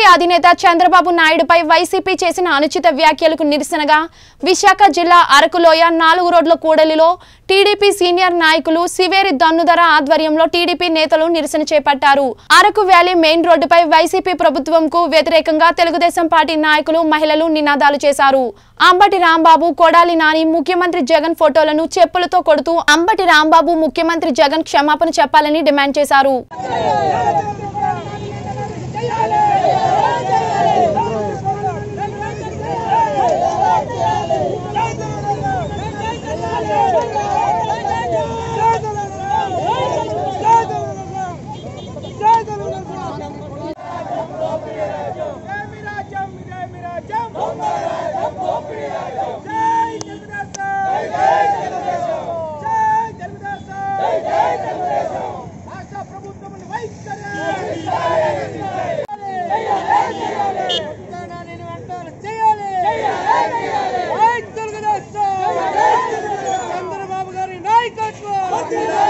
TDP అధినేత Chandrababu నాయుడుపై YCP చేసిన అనుచిత వ్యాఖ్యలకు నిరసనగా విశాఖ జిల్లా అరకులోయ నాలుగు రోడ్ల కూడలిలో టీడీపీ సీనియర్ నాయకులు సివేరి దన్నుధర ఆధ్వర్యంలో టీడీపీ నేతలు నిరసన చేపట్టారు అరకు వ్యాలీ మెయిన్ రోడ్డుపై వైసీపీ ప్రభుత్వంకు వ్యతిరేకంగా తెలుగుదేశం పార్టీ నాయకులు మహిళలు నినాదాలు చేశారు అంబటి రాంబాబు కొడాలి నాని ముఖ్యమంత్రి జగన్ ఫోటోలను చెప్పులతో కొడుతూ అంబటి రాంబాబు ముఖ్యమంత్రి జగన్ క్షమాపణ చెప్పాలని డిమాండ్ చేశారు చంద్రబాబు గారి నాయకత్వం